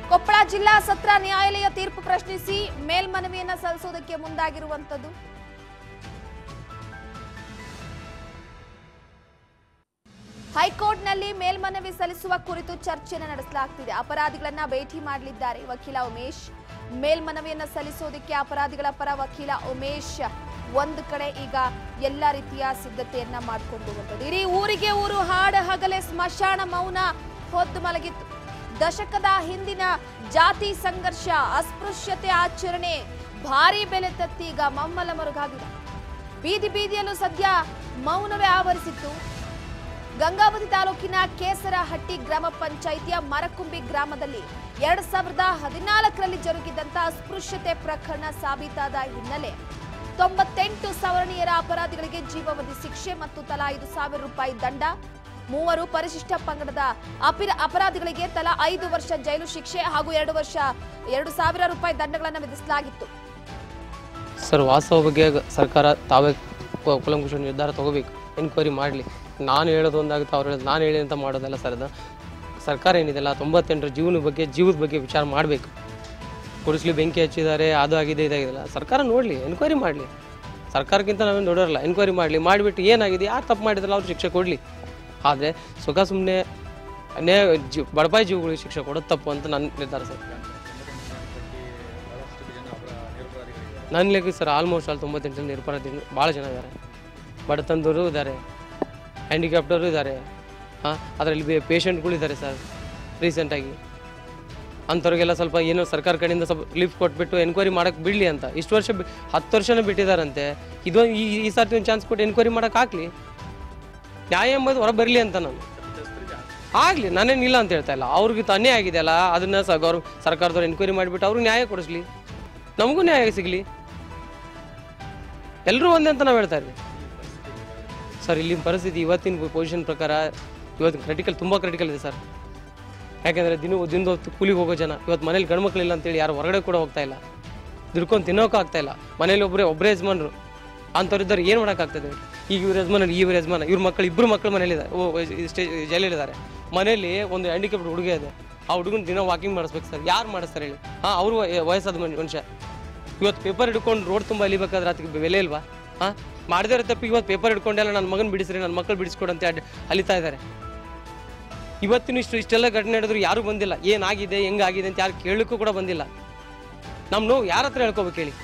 ಕೊಪ್ಪಳ ಜಿಲ್ಲಾ ಸತ್ರ ನ್ಯಾಯಾಲಯ ತೀರ್ಪು ಪ್ರಶ್ನಿಸಿ ಮೇಲ್ಮನವಿಯನ್ನ ಸಲ್ಲಿಸೋದಕ್ಕೆ ಮುಂದಾಗಿರುವಂತದ್ದು ಹೈಕೋರ್ಟ್ನಲ್ಲಿ ಮೇಲ್ಮನವಿ ಸಲ್ಲಿಸುವ ಕುರಿತು ಚರ್ಚೆಯನ್ನು ನಡೆಸಲಾಗ್ತಿದೆ ಅಪರಾಧಿಗಳನ್ನ ಭೇಟಿ ಮಾಡಲಿದ್ದಾರೆ ವಕೀಲ ಉಮೇಶ್ ಮೇಲ್ಮನವಿಯನ್ನ ಸಲ್ಲಿಸೋದಕ್ಕೆ ಅಪರಾಧಿಗಳ ಪರ ವಕೀಲ ಉಮೇಶ್ ಒಂದು ಕಡೆ ಈಗ ಎಲ್ಲ ರೀತಿಯ ಸಿದ್ಧತೆಯನ್ನ ಮಾಡಿಕೊಂಡು ಬಂದದ್ದು ಇಡೀ ಊರಿಗೆ ಊರು ಹಾಡ ಹಗಲೇ ಸ್ಮಶಾನ ಮೌನ ಹೊದ್ದು ಮಲಗಿತ್ತು ದಶಕದ ಹಿಂದಿನ ಜಾತಿ ಸಂಘರ್ಷ ಅಸ್ಪೃಶ್ಯತೆ ಆಚರಣೆ ಭಾರಿ ಬೆಲೆ ತತ್ತಿ ಈಗ ಮಮ್ಮಲ ಮರುಗಾಗಿದೆ ಬೀದಿ ಬೀದಿಯಲ್ಲೂ ಸದ್ಯ ಮೌನವೇ ಆವರಿಸಿತ್ತು ಗಂಗಾವತಿ ತಾಲೂಕಿನ ಕೇಸರಹಟ್ಟಿ ಗ್ರಾಮ ಪಂಚಾಯಿತಿಯ ಮರಕುಂಬಿ ಗ್ರಾಮದಲ್ಲಿ ಎರಡ್ ಸಾವಿರದ ಹದಿನಾಲ್ಕರಲ್ಲಿ ಜರುಗಿದಂತ ಅಸ್ಪೃಶ್ಯತೆ ಪ್ರಕರಣ ಸಾಬೀತಾದ ಹಿನ್ನೆಲೆ ತೊಂಬತ್ತೆಂಟು ಸವರ್ಣೀಯರ ಅಪರಾಧಿಗಳಿಗೆ ಜೀವಾವಧಿ ಶಿಕ್ಷೆ ಮತ್ತು ತಲಾ ಐದು ಸಾವಿರ ರೂಪಾಯಿ ದಂಡ ಮೂವರು ಪರಿಶಿಷ್ಟ ಪಂಗಡದ ಅಪಿರ ಅಪರಾಧಿಗಳಿಗೆ ತಲಾ ಐದು ವರ್ಷ ಜೈಲು ಶಿಕ್ಷೆ ಹಾಗೂ ಎರಡು ವರ್ಷ ಎರಡು ಸಾವಿರ ರೂಪಾಯಿ ದಂಡಗಳನ್ನು ವಿಧಿಸಲಾಗಿತ್ತು ಸರ್ ವಾಸ್ತವ ಬಗ್ಗೆ ಗ- ಸರ್ಕಾರ ತಾವೇ ಕು- ಕುಲಂಕುಷ ನಿರ್ಧಾರ ತಗೋಬೇಕು ಎನ್ಕ್ವೈರಿ ಮಾಡಲಿ ನಾನು ಹೇಳೋದು ಒಂದಾಗುತ್ತೆ ಅವ್ರು ಹೇಳೋದು ನಾನು ಹೇಳಿ ಅಂತ ಮಾಡೋದಲ್ಲ ಸರ್ ಅದು ಸರ್ಕಾರ ಏನಿದೆಲ್ಲ ತೊಂಬತ್ತೆಂಟರ ಜೀವನ ಬಗ್ಗೆ ಜೀವದ ಬಗ್ಗೆ ವಿಚಾರ ಮಾಡಬೇಕು ಕುಡಿಸ್ಲಿ ಬೆಂಕಿ ಹಚ್ಚಿದ್ದಾರೆ ಅದು ಆಗಿದೆ ಇದಾಗಿದೆಲ್ಲ ಸರ್ಕಾರ ನೋಡಲಿ ಎನ್ಕ್ವೈರಿ ಮಾಡಲಿ ಸರ್ಕಾರಕ್ಕಿಂತ ನಾವೇನು ದೊಡ್ಡವರಲ್ಲ ಎನ್ಕ್ವೈರಿ ಮಾಡಲಿ ಮಾಡಿಬಿಟ್ಟು ಏನಾಗಿದೆ ಯಾರು ತಪ್ಪು ಮಾಡಿದ್ರಲ್ಲ ಅವ್ರು ಶಿಕ್ಷೆ ಕೊಡಲಿ ಆದರೆ ಸುಖ ಸುಮ್ಮನೆ ನೇ ಜೀವ ಬಡಪಾಯಿ ಜೀವಗಳಿಗೆ ಶಿಕ್ಷೆ ಕೊಡೋದು ತಪ್ಪು ಅಂತ ನನ್ನ ನಿರ್ಧಾರ ಸರ್ ನನ್ನ ಲೆಕ್ಕ ಸರ್ ಆಲ್ಮೋಸ್ಟ್ ಆಲ್ ತೊಂಬತ್ತೆಂಟು ಜನ ನಿರಪರಾಧಿ ಭಾಳ ಜನ ಇದ್ದಾರೆ ಬಡತನದವರು ಇದ್ದಾರೆ ಹ್ಯಾಂಡಿಕ್ಯಾಪ್ಟವರು ಇದ್ದಾರೆ ಹಾಂ ಅದರಲ್ಲಿ ಬೇ ಪೇಷಂಟ್ಗಳು ಇದ್ದಾರೆ ಸರ್ ರೀಸೆಂಟಾಗಿ ಅಂಥವ್ರಿಗೆಲ್ಲ ಸ್ವಲ್ಪ ಏನೋ ಸರ್ಕಾರ ಕಡೆಯಿಂದ ಸ್ವಲ್ಪ ರಿಲೀಫ್ ಕೊಟ್ಬಿಟ್ಟು ಎನ್ಕ್ವೈರಿ ಮಾಡೋಕ್ಕೆ ಬಿಡಲಿ ಅಂತ ಇಷ್ಟು ವರ್ಷ ಬಿ- ಹತ್ತು ವರ್ಷನೇ ಬಿಟ್ಟಿದ್ದಾರಂತೆ ಇದು ಈ ಈ ಸರ್ತಿ ಒಂದು ಚಾನ್ಸ್ ಕೊಟ್ಟು ಎನ್ಕ್ವೈರಿ ಮಾಡೋಕೆ ಹಾಕ್ಲಿ ನ್ಯಾಯ ಎಂಬುದು ಹೊರ ಬರಲಿ ಅಂತ ನಾನು ಆಗಲಿ ನಾನೇನಿಲ್ಲ ಅಂತ ಹೇಳ್ತಾ ಇಲ್ಲ ಅವ್ರಿಗೆ ತಾನೇ ಆಗಿದೆಯಲ್ಲ ಅದನ್ನ ಸ ಗೌರ್ ಸರ್ಕಾರದವ್ರು ಎನ್ಕ್ವೈರಿ ಮಾಡಿಬಿಟ್ಟು ಅವ್ರಿಗೆ ನ್ಯಾಯ ಕೊಡಿಸ್ಲಿ ನಮಗೂ ನ್ಯಾಯ ಸಿಗಲಿ ಎಲ್ಲರೂ ಒಂದೇ ಅಂತ ನಾವು ಹೇಳ್ತಾ ಇದ್ವಿ ಸರ್ ಇಲ್ಲಿ ಪರಿಸ್ಥಿತಿ ಇವತ್ತಿನ ಪೊಸಿಷನ್ ಪ್ರಕಾರ ಇವತ್ತು ಕ್ರಿಟಿಕಲ್ ತುಂಬ ಕ್ರಿಟಿಕಲ್ ಇದೆ ಸರ್ ಯಾಕೆಂದರೆ ದಿನ ದಿನದ ಹೊತ್ತು ಕೂಲಿಗೆ ಹೋಗೋ ಜನ ಇವತ್ತು ಮನೇಲಿ ಗಂಡು ಮಕ್ಕಳಿಲ್ಲ ಅಂತೇಳಿ ಯಾರು ಹೊರಗಡೆ ಕೂಡ ಹೋಗ್ತಾ ಇಲ್ಲ ದುಡ್ಕೊಂಡು ತಿನ್ನೋಕೆ ಆಗ್ತಾ ಇಲ್ಲ ಮನೇಲಿ ಒಬ್ಬರೇ ಒಬ್ಬರೇ ಯಜಮಾನರು ಅಂಥವ್ರಿದ್ದಾರೆ ಏನು ಮಾಡೋಕ್ಕಾಗ್ತದೆ ಈಗ ಇವ್ರ ಯಜಮಾನ ಇವ್ರ ಯಜಮಾನ ಇವ್ರ ಮಕ್ಕಳು ಇಬ್ಬರು ಮಕ್ಕಳು ಮನೇಲಿದ್ದಾರೆ ಓ ಸ್ಟೇ ಜೈಲಲ್ಲಿದ್ದಾರೆ ಮನೇಲಿ ಒಂದು ಹ್ಯಾಂಡಿಕ್ಯಾಪ್ಡ್ ಹುಡುಗ ಇದೆ ಆ ಹುಡುಗನ ದಿನ ವಾಕಿಂಗ್ ಮಾಡಿಸ್ಬೇಕು ಸರ್ ಯಾರು ಮಾಡಿಸ್ತಾರೆ ಹೇಳಿ ಹಾಂ ಅವರು ವಯಸ್ಸಾದ ಮನ್- ಮನುಷ್ಯ ಇವತ್ತು ಪೇಪರ್ ಹಿಡ್ಕೊಂಡು ರೋಡ್ ತುಂಬ ಅಲಿಬೇಕಾದ್ರೆ ಅದಕ್ಕೆ ಬೆಲೆ ಇಲ್ವಾ ಹಾಂ ಮಾಡದೇ ತಪ್ಪು ಇವತ್ತು ಪೇಪರ್ ಹಿಡ್ಕೊಂಡೆಲ್ಲ ನನ್ನ ಮಗನ ಬಿಡಿಸ್ರಿ ನನ್ನ ಮಕ್ಕಳು ಬಿಡಿಸ್ಕೊಡು ಅಂತ ಅಡ್- ಅಲಿತಾ ಇದ್ದಾರೆ ಇವತ್ತಿನ ಇಷ್ಟು ಇಷ್ಟೆಲ್ಲ ಘಟನೆ ನಡೆದ್ರು ಯಾರು ಬಂದಿಲ್ಲ ಏನಾಗಿದೆ ಹೆಂಗಾಗಿದೆ ಅಂತ ಯಾರು ಕೇಳಲಿಕ್ಕೂ ಕೂಡ ಬಂದಿಲ್ಲ ನಮ್ಮ ನೋವು ಯಾರ ಹತ್ರ ಹೇಳ್ಕೊಬೇಕು ಹೇಳಿ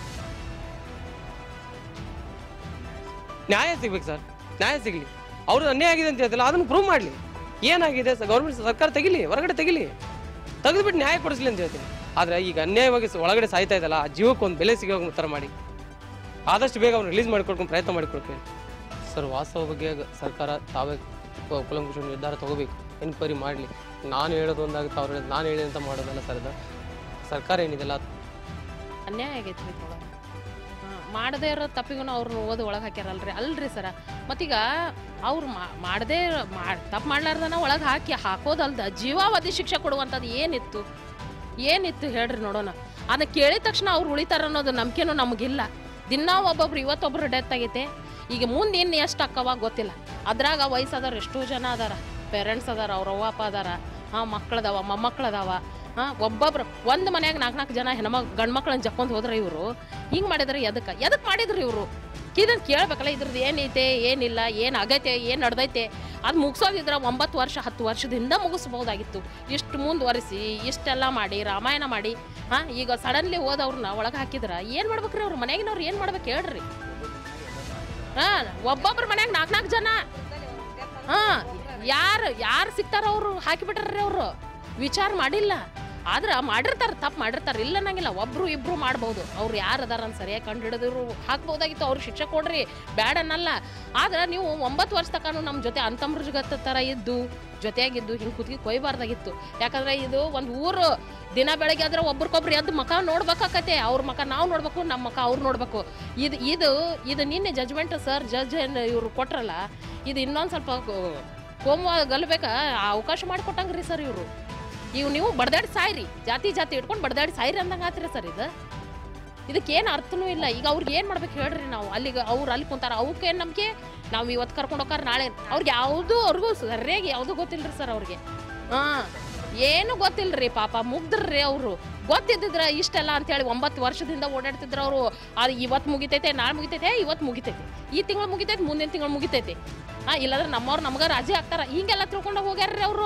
ನ್ಯಾಯ ಸಿಗ್ಬೇಕು ಸರ್ ನ್ಯಾಯ ಸಿಗಲಿ ಅವ್ರು ಅನ್ಯಾಯ ಆಗಿದೆ ಅಂತ ಹೇಳ್ತಿಲ್ಲ ಅದನ್ನು ಪ್ರೂವ್ ಮಾಡಲಿ ಏನಾಗಿದೆ ಸರ್ ಗೌರ್ಮೆಂಟ್ ಸರ್ಕಾರ ತೆಗಿಲಿ ಹೊರಗಡೆ ತೆಗಿಲಿ ತೆಗೆದುಬಿಟ್ಟು ನ್ಯಾಯ ಕೊಡಿಸ್ಲಿ ಅಂತ ಹೇಳ್ತೀನಿ ಆದರೆ ಈಗ ಅನ್ಯಾಯವಾಗಿ ಸ- ಒಳಗಡೆ ಸಾಯ್ತಾ ಇದ್ದಲ್ಲ ಆ ಜೀವಕ್ಕೆ ಒಂದು ಬೆಲೆ ಸಿಗೋ ಥರ ಮಾಡಿ ಆದಷ್ಟು ಬೇಗ ಅವ್ನು ರಿಲೀಸ್ ಮಾಡಿಕೊಡ್ಕೊಂಡು ಪ್ರಯತ್ನ ಮಾಡಿಕೊಡ್ತೀನಿ ಸರ್ ವಾಸ್ತವ ಬಗ್ಗೆ ಗ- ಸರ್ಕಾರ ತಾವೇ ಕು- ಕುಲಂಕುಷ ನಿರ್ಧಾರ ತಗೋಬೇಕು ಎನ್ಕ್ವೈರಿ ಮಾಡಲಿ ನಾನು ಹೇಳೋದು ಒಂದಾಗುತ್ತೆ ಅವ್ರು ಹೇಳೋದು ನಾನು ಹೇಳಿ ಅಂತ ಮಾಡೋದಲ್ಲ ಸರ್ ಅದು ಸರ್ಕಾರ ಏನಿದೆಲ್ಲ ಅನ್ಯಾಯ ಆಗೈತಿ ರೀ ಒಳಗೆ ಮಾಡದೇ ಇರೋ ತಪ್ಪಿಗೂ ಅವ್ರನ್ನ ಓದಿ ಒಳಗೆ ಹಾಕ್ಯಾರಲ್ರಿ ಅಲ್ರಿ ಸರ ಮತ್ತೀಗ ಅವ್ರು ಮಾಡದೇ ತಪ್ಪು ಮಾಡ್ಲಾರ್ದನ ಒಳಗೆ ಹಾಕಿ ಹಾಕೋದಲ್ದ ಜೀವಾವಧಿ ಶಿಕ್ಷೆ ಕೊಡುವಂಥದ್ದು ಏನಿತ್ತು ಏನಿತ್ತು ಹೇಳ್ರಿ ನೋಡೋಣ ಅದನ್ನ ಕೇಳಿದ ತಕ್ಷಣ ಅವ್ರು ಉಳಿತಾರ ಅನ್ನೋದು ನಂಬಿಕೆನೂ ನಮಗಿಲ್ಲ ದಿನ ಒಬ್ಬೊಬ್ರು ಇವತ್ತೊಬ್ರು ಡೆತ್ ಆಗೈತೆ ಈಗ ಮುಂದೆ ಇನ್ನು ಎಷ್ಟು ಅಕ್ಕವ ಗೊತ್ತಿಲ್ಲ ಅದ್ರಾಗ ವಯಸ್ಸಾದವ್ರು ಎಷ್ಟೋ ಜನ ಅದಾರ ಪೇರೆಂಟ್ಸ್ ಅದಾರ ಅವ್ರ ಅವ್ವ ಅಪ್ಪ ಅದಾರ ಹಾಂ ಮಕ್ಕಳದಾವ ಮೊಮ್ಮಕ್ಕಳದಾವ ಹಾಂ ಒಬ್ಬೊಬ್ರು ಒಂದು ಮನ್ಯಾಗ ನಾಲ್ಕು ನಾಲ್ಕು ಜನ ಹೆಣ್ಮಕ್ ಗಂಡು ಮಕ್ಳನ್ನ ಜಕ್ಕೊಂಡು ಹೋದ್ರೆ ಇವರು ಹಿಂಗೆ ಮಾಡಿದ್ರೆ ಎದಕ್ಕೆ ಎದಕ್ಕೆ ಮಾಡಿದ್ರು ಇವರು ಇದನ್ನು ಕೇಳ್ಬೇಕಲ್ಲ ಇದ್ರದ್ದು ಏನೈತೆ ಏನಿಲ್ಲ ಏನು ಆಗೈತೆ ಏನು ನಡ್ದೈತೆ ಅದು ಮುಗಿಸೋದಿದ್ರೆ ಒಂಬತ್ತು ವರ್ಷ ಹತ್ತು ವರ್ಷದಿಂದ ಮುಗಿಸ್ಬೋದಾಗಿತ್ತು ಇಷ್ಟು ಮುಂದುವರಿಸಿ ಇಷ್ಟೆಲ್ಲ ಮಾಡಿ ರಾಮಾಯಣ ಮಾಡಿ ಹಾಂ ಈಗ ಸಡನ್ಲಿ ಹೋದವ್ರನ್ನ ಒಳಗೆ ಹಾಕಿದ್ರೆ ಏನು ಮಾಡ್ಬೇಕ್ರಿ ಅವ್ರು ಮನೆಯಾಗಿನವ್ರು ಏನು ಮಾಡ್ಬೇಕು ಹೇಳ್ರಿ ಹಾಂ ಒಬ್ಬೊಬ್ರ ಮನ್ಯಾಗ ನಾಲ್ಕು ನಾಲ್ಕು ಜನ ಹಾಂ ಯಾರು ಯಾರು ಸಿಗ್ತಾರ ಅವರು ಹಾಕಿಬಿಟ್ರಿ ಅವರು ವಿಚಾರ ಮಾಡಿಲ್ಲ ಆದ್ರೆ ಮಾಡಿರ್ತಾರೆ ತಪ್ಪು ಮಾಡಿರ್ತಾರೆ ಇಲ್ಲ ಅನ್ನಂಗಿಲ್ಲ ಒಬ್ರು ಇಬ್ರು ಮಾಡ್ಬೋದು ಅವ್ರು ಯಾರು ಅದಾರ ಅಂತ ಸರಿಯಾಗಿ ಕಂಡು ಹಿಡಿದ್ರು ಹಾಕ್ಬೋದಾಗಿತ್ತು ಅವ್ರಿಗೆ ಶಿಕ್ಷೆ ಕೊಡ್ರಿ ಬ್ಯಾಡ ಅನ್ನಲ್ಲ ಆದ್ರೆ ನೀವು ಒಂಬತ್ತು ವರ್ಷ ತನಕ ನಮ್ಮ ಜೊತೆ ಅಂತಮ್ರ ಜಗತ್ತ ಥರ ಇದ್ದು ಜೊತೆಯಾಗಿದ್ದು ಹಿಂಗೆ ಕುತ್ಗಿ ಕೊಯ್ಬಾರ್ದಾಗಿತ್ತು ಯಾಕಂದ್ರೆ ಇದು ಒಂದು ಊರು ದಿನ ಬೆಳಗ್ಗೆ ಆದ್ರೆ ಒಬ್ರಿಗೊಬ್ರು ಎದ್ದು ಮಕ ನೋಡ್ಬೇಕಾಕತ್ತೆ ಅವ್ರ ಮಕ ನಾವು ನೋಡ್ಬೇಕು ನಮ್ಮ ಮಕ ಅವ್ರು ನೋಡ್ಬೇಕು ಇದು ಇದು ಇದು ನಿನ್ನೆ ಜಜ್ಮೆಂಟ್ ಸರ್ ಜಡ್ಜ್ ಏನು ಇವ್ರು ಕೊಟ್ರಲ್ಲ ಇದು ಇನ್ನೊಂದು ಸ್ವಲ್ಪ ಕೋಮ ಗಲ್ಬೇಕ ಅವಕಾಶ ಮಾಡಿಕೊಟ್ಟಂಗ್ರಿ ಸರ್ ಇವರು ಇವು ನೀವು ಬಡ್ದಾಡಿ ಸಾಯ್ರಿ ಜಾತಿ ಜಾತಿ ಇಟ್ಕೊಂಡು ಬಡ್ದಾಡಿ ಸಾಯ್ರಿ ಅಂದಂಗೆ ಆತ್ರಿ ಸರ್ ಇದು ಇದಕ್ಕೇನು ಅರ್ಥನೂ ಇಲ್ಲ ಈಗ ಅವ್ರಿಗೆ ಏನು ಮಾಡ್ಬೇಕು ಹೇಳ್ರಿ ನಾವು ಅಲ್ಲಿಗೆ ಅವ್ರು ಅಲ್ಲಿ ಕುಂತಾರ ಅವಕ್ಕೆ ಏನು ನಂಬಿಕೆ ನಾವು ಇವತ್ತು ಕರ್ಕೊಂಡು ಹೋಗಾರ ನಾಳೆ ಅವ್ರಿಗೆ ಯಾವುದು ಅವ್ರಿಗೂ ಸರಿಯಾಗಿ ಯಾವುದೂ ಗೊತ್ತಿಲ್ಲ ರೀ ಸರ್ ಅವ್ರಿಗೆ ಹಾಂ ಏನು ಗೊತ್ತಿಲ್ರಿ ಪಾಪ ಮುಗ್ದ್ರಿ ಅವರು ಗೊತ್ತಿದ್ದಿದ್ರ ಇಷ್ಟೆಲ್ಲ ಅಂತೇಳಿ ಒಂಬತ್ತು ವರ್ಷದಿಂದ ಓಡಾಡ್ತಿದ್ರ ಅವರು ಅದು ಇವತ್ತು ಮುಗಿತೈತೆ ನಾಳೆ ಮುಗಿತೈತೆ ಇವತ್ತು ಮುಗಿತೈತೆ ಈ ತಿಂಗಳು ಮುಗಿತೈತೆ ಮುಂದಿನ ತಿಂಗಳು ಮುಗಿತೈತಿ ಹಾ ಇಲ್ಲಾಂದ್ರೆ ನಮ್ಮವ್ರು ನಮ್ಗ ರಾಜಿ ಆಗ್ತಾರ ಹಿಂಗೆಲ್ಲ ತಿಳ್ಕೊಂಡು ಹೋಗ್ಯಾರ್ರಿ ಅವರು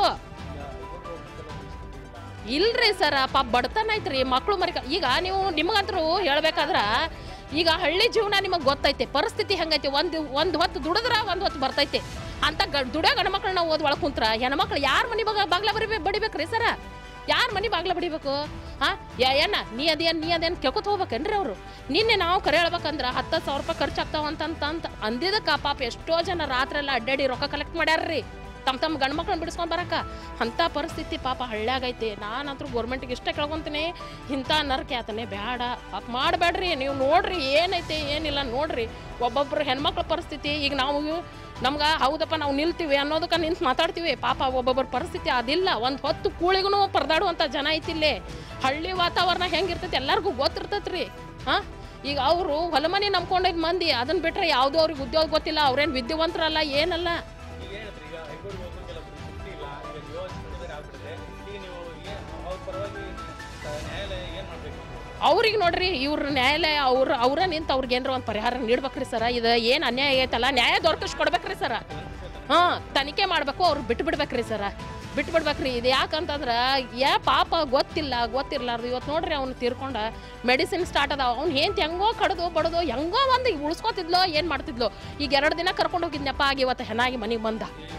ಇಲ್ರಿ ಸರ ಪಾಪ ಬಡತನ ಐತ್ರಿ ಮಕ್ಳು ಮರಿ ಈಗ ನೀವು ನಿಮಗಂತರೂ ಹೇಳ್ಬೇಕಾದ್ರ ಈಗ ಹಳ್ಳಿ ಜೀವನ ನಿಮಗೆ ಗೊತ್ತೈತೆ ಪರಿಸ್ಥಿತಿ ಹೆಂಗೈತೆ ಒಂದು ಒಂದು ಹೊತ್ತು ದುಡಿದ್ರ ಒಂದು ಹೊತ್ತು ಬರ್ತೈತೆ ಅಂತ ಗ ದುಡಿಯೋ ಗಂಡ್ಮಕ್ಳನ್ನ ಓದ್ ಒಳಗೆ ಕುಂತ್ರ ಹೆಣ್ಮಕ್ಳು ಯಾರ ಮನೆ ಬಾಗ ಬಾಗ್ಲ ಬರಿಬೇಕು ಬಡಿಬೇಕ್ರಿ ಸರ ಯಾರ ಮನೆ ಬಾಗ್ಲ ಬಡಿಬೇಕು ಹಾ ಯಾ ಏನ ನೀ ಅದೇನ್ ನೀ ಅದೇನ್ ಕೇಳ್ಕೊತ ಹೋಗ್ಬೇಕೇನ್ರಿ ಅವರು ನಿನ್ನೆ ನಾವು ಕರೆ ಹೇಳ್ಬೇಕಂದ್ರ ಹತ್ತು ಸಾವಿರ ರೂಪಾಯಿ ಖರ್ಚಾಗ್ತಾವ ಅಂತ ಅಂತ ಅಂದಿದ್ದಕ್ಕ ಪಾಪ ಎಷ್ಟೋ ಜನ ರಾತ್ರಿ ಎಲ್ಲ ಅಡ್ಡಾಡಿ ರೊಕ್ಕ ಕಲೆಕ್ಟ್ ಮಾಡ್ಯಾರ್ರಿ ತಮ್ಮ ತಮ್ಮ ಗಂಡು ಮಕ್ಳನ್ನ ಬಿಡಿಸ್ಕೊಂಡ್ ಬರಕ ಅಂಥ ಪರಿಸ್ಥಿತಿ ಪಾಪ ಹಳ್ಳ್ಯಾಗೈತೆ ನಾನಂತೂ ಗೌರ್ಮೆಂಟಿಗೆ ಇಷ್ಟ ಕೇಳ್ಕೊಂತೀನಿ ಇಂಥ ನರಕೆ ಆತನೆ ಬೇಡ ಪಾಪ ಮಾಡಬೇಡ್ರಿ ನೀವು ನೋಡ್ರಿ ಏನೈತೆ ಏನಿಲ್ಲ ನೋಡ್ರಿ ಒಬ್ಬೊಬ್ರು ಹೆಣ್ಮಕ್ಳ ಪರಿಸ್ಥಿತಿ ಈಗ ನಾವು ನಮ್ಗೆ ಹೌದಪ್ಪ ನಾವು ನಿಲ್ತೀವಿ ಅನ್ನೋದಕ್ಕೆ ನಿಂತು ಮಾತಾಡ್ತೀವಿ ಪಾಪ ಒಬ್ಬೊಬ್ಬರ ಪರಿಸ್ಥಿತಿ ಅದಿಲ್ಲ ಒಂದು ಹೊತ್ತು ಕೂಳಿಗೂ ಪರದಾಡುವಂಥ ಜನ ಐತಿಲ್ಲೇ ಹಳ್ಳಿ ವಾತಾವರಣ ಹೆಂಗಿರ್ತೈತಿ ಎಲ್ಲರಿಗೂ ಗೊತ್ತಿರ್ತೈತ್ರಿ ಹಾಂ ಈಗ ಅವರು ಹೊಲಮನೆ ನಂಬ್ಕೊಂಡಿದ್ದ ಮಂದಿ ಅದನ್ನ ಬಿಟ್ರೆ ಯಾವುದೋ ಅವ್ರಿಗೆ ಉದ್ಯೋಗ ಗೊತ್ತಿಲ್ಲ ಅವ್ರೇನು ವಿದ್ಯಾವಂತರಲ್ಲ ಏನಲ್ಲ ಈಗ ಹೇಳಿದ್ರಿ ಈಗ ಹೈಕೋರ್ಟ್ ಹೋಗ್ಬೇಕು ಕೆಲವೊಬ್ರು ಶಕ್ತಿ ಇಲ್ಲ ಈಗ ಜೀವ ಆಗ್ಬಿಟ್ಟಿದೆ ಈಗ ನೀವು ಏನ್ ಅವ್ರ ಪರವಾಗಿ ಸ- ನ್ಯಾಯಾಲಯ ಏನ್ ಮಾಡ್ಬೇಕು ಅವ್ರಿಗೆ ನೋಡ್ರಿ ಇವ್ರ ನ್ಯಾಯಾಲಯ ಅವ್ರ ಅವ್ರ ನಿಂತು ಅವ್ರಿಗೆ ಏನಾರ ಒಂದು ಪರಿಹಾರ ನೀಡ್ಬೇಕ್ರಿ ಸರ ಇದು ಏನು ಅನ್ಯಾಯ ಆಗೈತಲ್ಲ ನ್ಯಾಯ ದೊರಕಿಸ್ ಕೊಡ್ಬೇಕ್ರಿ ಸರ ಹಾಂ ತನಿಖೆ ಮಾಡಬೇಕು ಅವ್ರು ಬಿಟ್ಟು ಬಿಡ್ಬೇಕ್ರಿ ಸರ ಬಿಟ್ಟು ಬಿಡ್ಬೇಕ್ರಿ ಇದು ಯಾಕಂತಂದ್ರೆ ಯಾ ಪಾಪ ಗೊತ್ತಿಲ್ಲ ಗೊತ್ತಿರ್ಲಾರ್ದು ಇವತ್ತು ನೋಡ್ರಿ ಅವ್ನು ತೀರ್ಕೊಂಡ ಮೆಡಿಸಿನ್ ಸ್ಟಾರ್ಟ್ ಅದಾವ ಅವ್ನು ಏನ್ ಹೆಂಗೋ ಕಡ್ದು ಬಡ್ದು ಹೆಂಗೋ ಒಂದು ಉಳಿಸ್ಕೊತಿದ್ಲೋ ಏನು ಮಾಡ್ತಿದ್ಲೋ ಈಗ ಎರಡು ದಿನ ಕರ್ಕೊಂಡು ಹೋಗಿದ್ನಪ್ಪ ಆಗಿ ಇವತ್ತು ಹೆಣಾಗಿ ಮನೆಗೆ ಬಂದ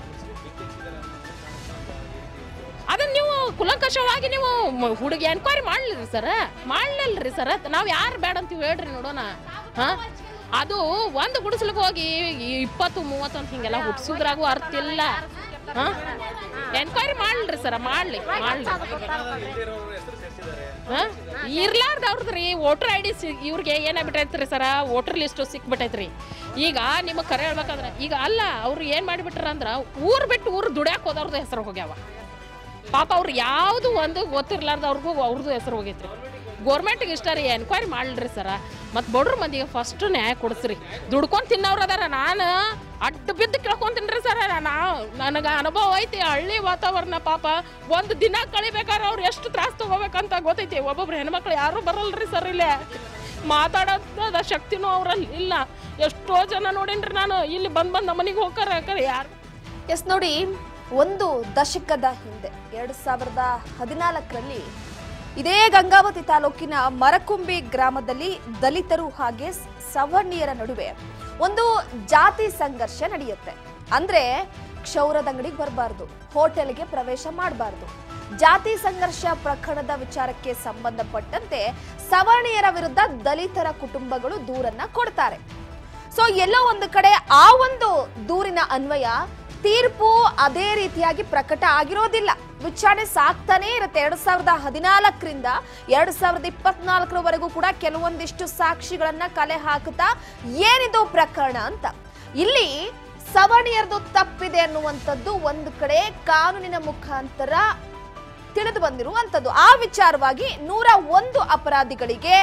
ಅದನ್ನ ನೀವು ಕುಲಂಕಷವಾಗಿ ನೀವು ಮ- ಹುಡುಗಿ ಎನ್ಕ್ವೈರಿ ಮಾಡ್ಲಿರಿ ಸರ ಮಾಡ್ಲಿಲ್ರಿ ಸರ ನಾವು ಯಾರು ಬೇಡ ಅಂತೀವಿ ಹೇಳ್ರಿ ನೋಡೋಣ ಹಾ ಅದು ಒಂದು ಗುಡಿಸ್ಲಿಕ್ಕೆ ಹೋಗಿ ಈ ಇಪ್ಪತ್ತು ಮೂವತ್ತು ಅಂತ ಹಿಂಗೆಲ್ಲ ಹುಡ್ಸುದ್ರಾಗೂ ಅರ್ಥ ಇಲ್ಲ ಹಾ ಎನ್ಕ್ವೈರಿ ಮಾಡ್ಲಿರಿ ಸರ ಮಾಡ್ಲಿ ಮಾಡ್ಲಿ ಇಲ್ದಿರೋರ ಹೆಸರು ಸೇರಿಸಿದ್ದಾರೆ ಹಾ ಇರ್ಲಾರ್ದವ್ರದ್ರಿ ವೋಟರ್ ಐ ಡಿ ಇವ್ರಿಗೆ ಏನಾಗ್ಬಿಟ್ಟೈತ್ರಿ ಸರ ವೋಟರ್ ಲಿಸ್ಟು ಸಿಕ್ಬಿಟ್ಟೈತ್ರಿ ಈಗ ನಿಮಗೆ ಕರೆ ಹೇಳ್ಬೇಕಂದ್ರೆ ಈಗ ಅಲ್ಲ ಅವ್ರು ಏನು ಮಾಡಿಬಿಟ್ರ ಅಂದ್ರೆ ಊರು ಬಿಟ್ಟು ಊರು ದುಡ್ಯಾಕ್ ಹೋದವ್ರದ್ದು ಹೆಸರು ಹೋಗ್ಯಾವ ಪಾಪ ಅವ್ರು ಯಾವುದು ಒಂದು ಗೊತ್ತಿರ್ಲಾರ್ದವ್ರಿಗೂ ಅವ್ರದ್ದು ಹೆಸರು ಹೋಗೈತ್ರಿ ಗೋರ್ಮೆಂಟ್ಗೆ ಇಷ್ಟ ರೀ ಎನ್ಕ್ವೈರಿ ಮಾಡ್ರಿ ಸರ ಮತ್ತು ಬಡ್ರ ಮಂದಿಗೆ ಫಸ್ಟ್ ನ್ಯಾಯ ಕೊಡಿಸ್ರಿ ದುಡ್ಕೊಂಡು ತಿನ್ನೋರು ಅದಾರ ನಾನು ಅಡ್ಡ ಬಿದ್ದು ಕೇಳ್ಕೊಂತೀನಿ ರೀ ಸರ ನಾವು ನನಗೆ ಅನುಭವ ಐತಿ ಹಳ್ಳಿ ವಾತಾವರಣ ಪಾಪ ಒಂದು ದಿನ ಕಳಿಬೇಕಾದ್ರೆ ಅವ್ರು ಎಷ್ಟು ತ್ರಾಸ ತಗೋಬೇಕಂತ ಗೊತ್ತೈತಿ ಒಬ್ಬೊಬ್ರು ಹೆಣ್ಮಕ್ಳು ಯಾರೂ ಬರಲ್ರಿ ಸರ್ ಇಲ್ಲೇ ಮಾತಾಡೋದ ಶಕ್ತಿನೂ ಅವ್ರಲ್ಲಿ ಇಲ್ಲ ಎಷ್ಟೋ ಜನ ನೋಡೇನ್ರಿ ನಾನು ಇಲ್ಲಿ ಬಂದು ಬಂದು ನಮ್ಮನಿಗೆ ಹೋಗ್ತಾರ ಯಾರು ಎಸ್ ನೋಡಿ ಒಂದು ದಶಕದ ಹಿಂದೆ ಎರಡು ಸಾವಿರದ ಹದಿನಾಲ್ಕರಲ್ಲಿ ಇದೇ ಗಂಗಾವತಿ ತಾಲೂಕಿನ ಮರಕುಂಬಿ ಗ್ರಾಮದಲ್ಲಿ ದಲಿತರು ಹಾಗೆ ಸ್- ಸವರ್ಣೀಯರ ನಡುವೆ ಒಂದು ಜಾತಿ ಸಂಘರ್ಷ ನಡೆಯುತ್ತೆ ಅಂದ್ರೆ ಕ್ಷೌರದ ಅಂಗಡಿಗೆ ಬರಬಾರ್ದು ಹೋಟೆಲ್ಗೆ ಪ್ರವೇಶ ಮಾಡಬಾರ್ದು ಜಾತಿ ಸಂಘರ್ಷ ಪ್ರಕರಣದ ವಿಚಾರಕ್ಕೆ ಸಂಬಂಧಪಟ್ಟಂತೆ ಸವರ್ಣೀಯರ ವಿರುದ್ಧ ದಲಿತರ ಕುಟುಂಬಗಳು ದೂರನ್ನ ಕೊಡ್ತಾರೆ ಸೊ ಎಲ್ಲೋ ಒಂದು ಕಡೆ ಆ ಒಂದು ದೂರಿನ ಅನ್ವಯ ತೀರ್ಪು ಅದೇ ರೀತಿಯಾಗಿ ಪ್ರಕಟ ಆಗಿರೋದಿಲ್ಲ ವಿಚಾರಣೆ ಸಾಕ್ತಾನೇ ಇರುತ್ತೆ ಎರಡ್ ಸಾವಿರದ ಹದಿನಾಲ್ಕರಿಂದ ಎರಡ್ ಸಾವಿರದ ಇಪ್ಪತ್ನಾಲ್ಕರವರೆಗೂ ಕೂಡ ಕೆಲವೊಂದಿಷ್ಟು ಸಾಕ್ಷಿಗಳನ್ನ ಕಲೆ ಹಾಕುತ್ತಾ ಏನಿದು ಪ್ರಕರಣ ಅಂತ ಇಲ್ಲಿ ಸವರ್ಣೀಯರದು ತಪ್ಪಿದೆ ಅನ್ನುವಂಥದ್ದು ಒಂದು ಕಡೆ ಕಾನೂನಿನ ಮುಖಾಂತರ ತಿಳಿದು ಬಂದಿರುವಂಥದ್ದು ಆ ವಿಚಾರವಾಗಿ ನೂರ ಒಂದು ಅಪರಾಧಿಗಳಿಗೆ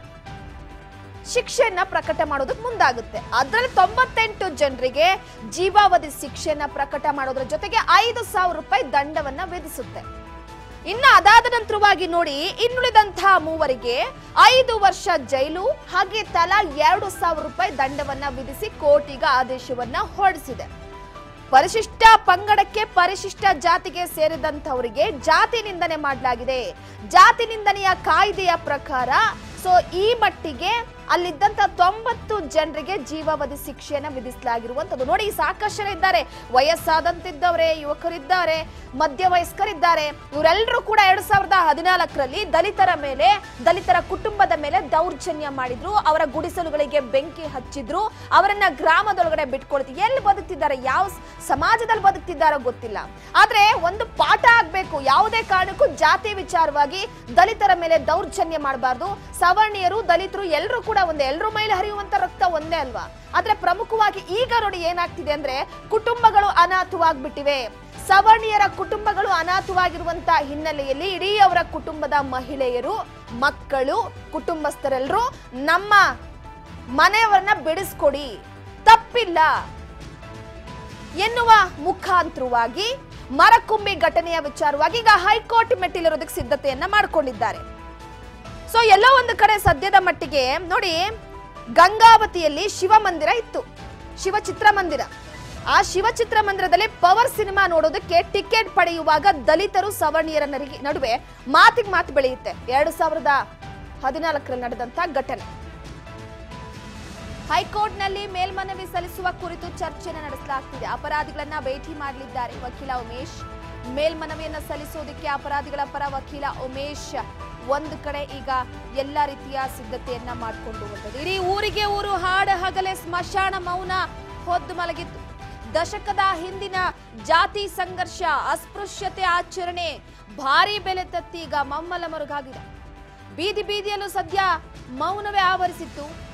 ಶಿಕ್ಷೆಯನ್ನ ಪ್ರಕಟ ಮಾಡೋದಕ್ಕೆ ಮುಂದಾಗುತ್ತೆ ಅದರಲ್ಲಿ ತೊಂಬತ್ತೆಂಟು ಜನರಿಗೆ ಜೀವಾವಧಿ ಶಿಕ್ಷೆಯನ್ನ ಪ್ರಕಟ ಮಾಡೋದ್ರ ಜೊತೆಗೆ ಐದು ಸಾವಿರ ರೂಪಾಯಿ ದಂಡವನ್ನ ವಿಧಿಸುತ್ತೆ ಇನ್ನು ಅದಾದ ನಂತರವಾಗಿ ನೋಡಿ ಇನ್ನುಳಿದಂತಹ ಮೂವರಿಗೆ ಐದು ವರ್ಷ ಜೈಲು ಹಾಗೆ ತಲಾ ಎರಡು ಸಾವಿರ ರೂಪಾಯಿ ದಂಡವನ್ನ ವಿಧಿಸಿ ಕೋರ್ಟ್ ಈಗ ಆದೇಶವನ್ನ ಹೊರಡಿಸಿದೆ ಪರಿಶಿಷ್ಟ ಪಂಗಡಕ್ಕೆ ಪರಿಶಿಷ್ಟ ಜಾತಿಗೆ ಸೇರಿದಂತವರಿಗೆ ಜಾತಿ ನಿಂದನೆ ಮಾಡಲಾಗಿದೆ ಜಾತಿ ನಿಂದನೆಯ ಕಾಯ್ದೆಯ ಪ್ರಕಾರ ಸೊ ಈ ಮಟ್ಟಿಗೆ ಅಲ್ಲಿದ್ದಂತ ತೊಂಬತ್ತು ಜನರಿಗೆ ಜೀವಾವಧಿ ಶಿಕ್ಷೆಯನ್ನ ವಿಧಿಸಲಾಗಿರುವಂತದ್ದು ನೋಡಿ ಸಾಕಷ್ಟು ಜನ ಇದ್ದಾರೆ ವಯಸ್ಸಾದಂತಿದ್ದವರೇ ಯುವಕರಿದ್ದಾರೆ ಮಧ್ಯವಯಸ್ಕರಿದ್ದಾರೆ ಇವರೆಲ್ಲರೂ ಕೂಡ ಎರಡ್ ಸಾವಿರದ ಹದಿನಾಲ್ಕರಲ್ಲಿ ದಲಿತರ ಮೇಲೆ ದಲಿತರ ಕುಟುಂಬದ ಮೇಲೆ ದೌರ್ಜನ್ಯ ಮಾಡಿದ್ರು ಅವರ ಗುಡಿಸಲುಗಳಿಗೆ ಬೆಂಕಿ ಹಚ್ಚಿದ್ರು ಅವರನ್ನ ಗ್ರಾಮದೊಳಗಡೆ ಬಿಟ್ಕೊಳ್ತಿ ಎಲ್ಲಿ ಬದುಕ್ತಿದ್ದಾರೆ ಯಾವ ಸ- ಸಮಾಜದಲ್ಲಿ ಬದುಕ್ತಿದ್ದಾರೋ ಗೊತ್ತಿಲ್ಲ ಆದ್ರೆ ಒಂದು ಪಾಠ ಆಗ್ಬೇಕು ಯಾವುದೇ ಕಾರಣಕ್ಕೂ ಜಾತಿ ವಿಚಾರವಾಗಿ ದಲಿತರ ಮೇಲೆ ದೌರ್ಜನ್ಯ ಮಾಡಬಾರ್ದು ಸವರ್ಣೀಯರು ದಲಿತರು ಎಲ್ಲರೂ ಕೂಡ ಒಂದೇ ಎಲ್ಲರೂ ಮೇಲೆ ಹರಿಯುವಂತ ರಕ್ತ ಒಂದೇ ಅಲ್ವಾ ಆದ್ರೆ ಪ್ರಮುಖವಾಗಿ ಈಗ ನೋಡಿ ಏನಾಗ್ತಿದೆ ಅಂದ್ರೆ ಕುಟುಂಬಗಳು ಅನಾಥವಾಗ್ಬಿಟ್ಟಿವೆ ಸವರ್ಣೀಯರ ಕುಟುಂಬಗಳು ಅನಾಥವಾಗಿರುವಂತ ಹಿನ್ನೆಲೆಯಲ್ಲಿ ಇಡೀ ಅವರ ಕುಟುಂಬದ ಮಹಿಳೆಯರು ಮಕ್ಕಳು ಕುಟುಂಬಸ್ಥರೆಲ್ಲರೂ ನಮ್ಮ ಮನೆಯವರನ್ನ ಬಿಡಿಸ್ಕೊಡಿ ತಪ್ಪಿಲ್ಲ ಎನ್ನುವ ಮುಖಾಂತರವಾಗಿ ಮರಕುಂಬಿ ಘಟನೆಯ ವಿಚಾರವಾಗಿ ಈಗ ಹೈಕೋರ್ಟ್ ಮೆಟ್ಟಿಲಿರೋದಕ್ಕೆ ಸಿದ್ಧತೆಯನ್ನ ಮಾಡಿಕೊಂಡಿದ್ದಾರೆ ಸೊ ಎಲ್ಲೋ ಒಂದು ಕಡೆ ಸದ್ಯದ ಮಟ್ಟಿಗೆ ನೋಡಿ ಗಂಗಾವತಿಯಲ್ಲಿ ಶಿವ ಮಂದಿರ ಇತ್ತು ಶಿವ ಚಿತ್ರಮಂದಿರ ಆ ಶಿವ ಚಿತ್ರಮಂದಿರದಲ್ಲಿ ಪವರ್ ಸಿನಿಮಾ ನೋಡೋದಕ್ಕೆ ಟಿಕೆಟ್ ಪಡೆಯುವಾಗ ದಲಿತರು ಸವರ್ಣೀಯರ ನರಿಗೆ- ನಡುವೆ ಮಾತಿಗೆ ಮಾತು ಬೆಳೆಯುತ್ತೆ ಎರಡು ಸಾವಿರದ ಹದಿನಾಲ್ಕರಲ್ಲಿ ನಡೆದಂತ ಘಟನೆ ಹೈಕೋರ್ಟ್ನಲ್ಲಿ ಮೇಲ್ಮನವಿ ಸಲ್ಲಿಸುವ ಕುರಿತು ಚರ್ಚೆನ ನಡೆಸಲಾಗ್ತಿದೆ ಅಪರಾಧಿಗಳನ್ನ ಭೇಟಿ ಮಾಡಲಿದ್ದಾರೆ ವಕೀಲ ಉಮೇಶ್ ಮೇಲ್ಮನವಿಯನ್ನ ಸಲ್ಲಿಸೋದಕ್ಕೆ ಅಪರಾಧಿಗಳ ಪರ ವಕೀಲ ಉಮೇಶ್ ಒಂದು ಕಡೆ ಈಗ ಎಲ್ಲ ರೀತಿಯ ಸಿದ್ಧತೆಯನ್ನ ಮಾಡಿಕೊಂಡು ಬಂದದ್ದು ಇಡೀ ಊರಿಗೆ ಊರು ಹಾಡ ಹಗಲೇ ಸ್ಮಶಾನ ಮೌನ ಹೊದ್ದು ಮಲಗಿತ್ತು ದಶಕದ ಹಿಂದಿನ ಜಾತಿ ಸಂಘರ್ಷ ಅಸ್ಪೃಶ್ಯತೆ ಆಚರಣೆ ಭಾರಿ ಬೆಲೆ ತತ್ತಿ ಈಗ ಮಮ್ಮಲ ಮರುಗಾಗಿದೆ ಬೀದಿ ಬೀದಿಯಲ್ಲೂ ಸದ್ಯ ಮೌನವೇ ಆವರಿಸಿತ್ತು